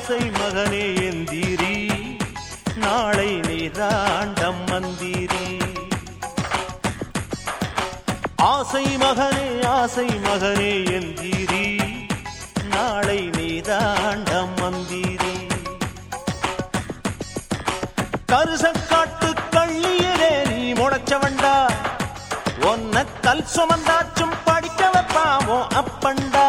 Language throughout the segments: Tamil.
ஆசை மகனே எந்திரி நாளை நீதாண்டம் மந்திரி ஆசை மகனே ஆசை மகனே எந்திரி நாளை நீதாண்டம் மந்திரி கருசக்காட்டு கள்ளியரே நீ முளைச்சவண்டா ஒன்ன கல் சுமந்தாச்சும் படிக்க வைப்பாவோ அப்பண்டா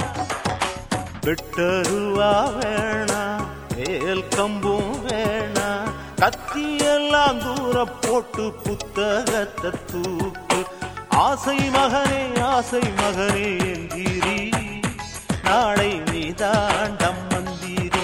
விட்டருவா வேணா வேல் கம்பும் வேணா கத்தியெல்லாம் தூர போட்டு புத்தகத்தை தூக்கு ஆசை மகனே ஆசை மகனே எந்திரி நாளை நீதாண்டம் மந்திரி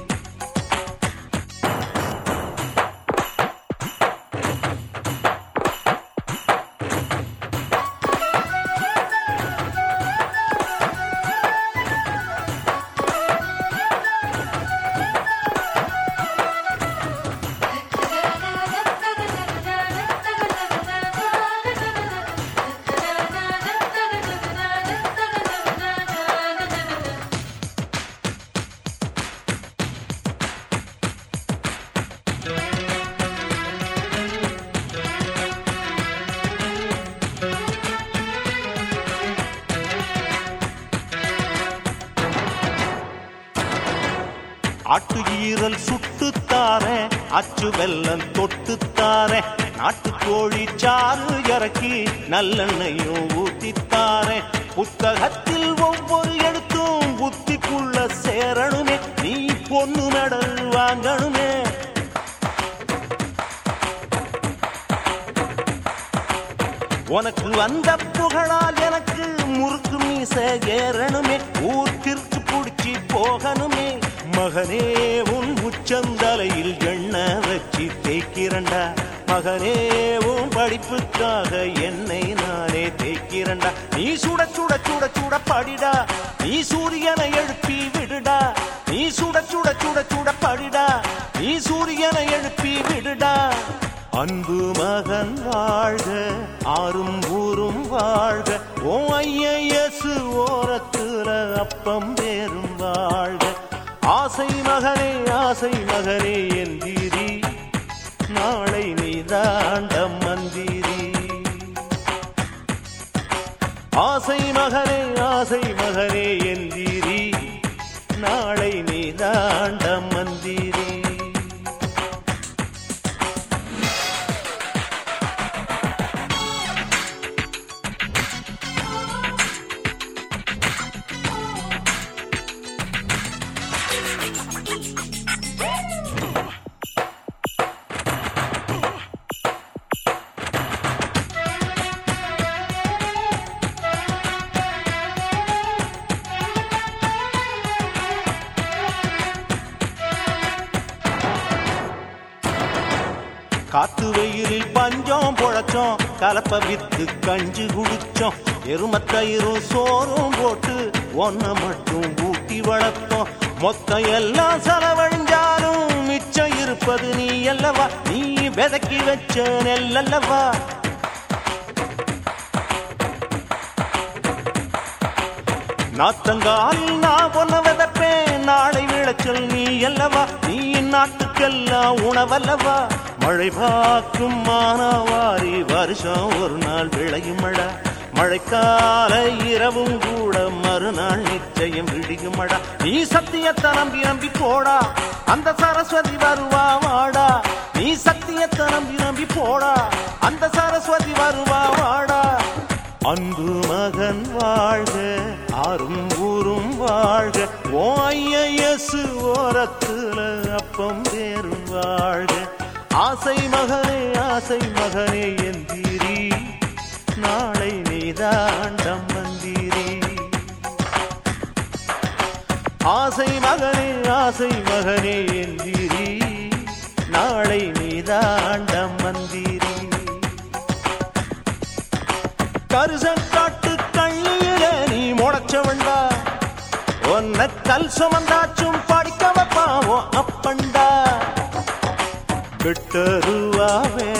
ஆட்டு ஈரல் சுட்டுத்தாரே அச்சு வெல்லம் தொட்டுத்தாரே நாட்டுக்கோழி சாறு இறக்கி நல்லெண்ணையும் ஊத்தித்தாரே புத்தகத்தில் ஒவ்வொரு எழுத்தும் புத்திக்குள்ள சேரணுமே நீ பொண்ணு மெடல் வாங்கணுமே உனக்கு வந்த புகழால் எனக்கு முறுக்கு மீச ஏறணுமே ஊர்த்திற்கு புடிச்சு போகணுமே மகனே உன் உச்சந்தலையில் எண்ணெய் வச்சு தேய்க்கிறண்டா மகனே உன் படிப்புக்காக என்னை நானே தேய்க்கிறண்டா நீ சுட சுட சுட சுட படிடா நீ சூரியனை எழுப்பி விடுடா நீ சுட சுட சுட சுட படிடா நீ சூரியனை எழுப்பி விடுடா அன்பு மகன் வாழ்க ஆறும் ஊரும் வாழ்க ஓ ஐயசு ஓரத்துல அப்பம் பேரும் வாழ்க ஆசை மகனே ஆசை மகனே எந்திரி நாளை நீதாண்டம் மந்திரி ஆசை மகனே ஆசை மகனே எந்திரி நாளை நீதாண்டம் மந்திரி காத்து வெயிலில் பஞ்சம் பொழைச்சோம் கலப்ப வித்து கஞ்சி குடிச்சோம் எருமத்தயிரும் சோறும் போட்டு ஒன்ன மட்டும் ஊட்டி வளர்த்தோம் மொத்தம் எல்லாம் செலவழிஞ்சாலும் மிச்சம் இருப்பது நீ அல்லவா நீ விதக்கி வச்ச நெல்லல்லவா நாத்தங்காலில் நான் பொண்ண விதப்பேன் நாளை விளைச்சல் நீ அல்லவா நீ நாட்டுக்கெல்லாம் உணவல்லவா மழை பார்க்கும் மானாவாரி வருஷம் ஒரு நாள் விளையும் மழை மழைக்கால இரவும் கூட மறுநாள் நிச்சயம் விடியும் மழை நீ சத்தியத்தை நம்பி நம்பி போடா அந்த சரஸ்வதி வருவா வாடா நீ சத்தியத்தை நம்பி நம்பி போடா அந்த சரஸ்வதி வருவா வாடா அன்பு மகன் வாழ்க ஆறும் ஊரும் வாழ்க ஓ ஐயசு ஓரத்துல அப்பம் பேரும் வாழ்க ஆசை மகனே ஆசை மகனே எந்திரி நாளை நீதாண்டம் மந்திரி ஆசை மகனே ஆசை மகனே எந்திரி நாளை நீதாண்டம் மந்திரி கருசக்காட்டு கள்ளியில நீ முளைச்சவண்டா உன்னை கல் சுமந்தாச்சும் படிக்க வைப்பாவோ அப்பண்டா விட்டருவாவே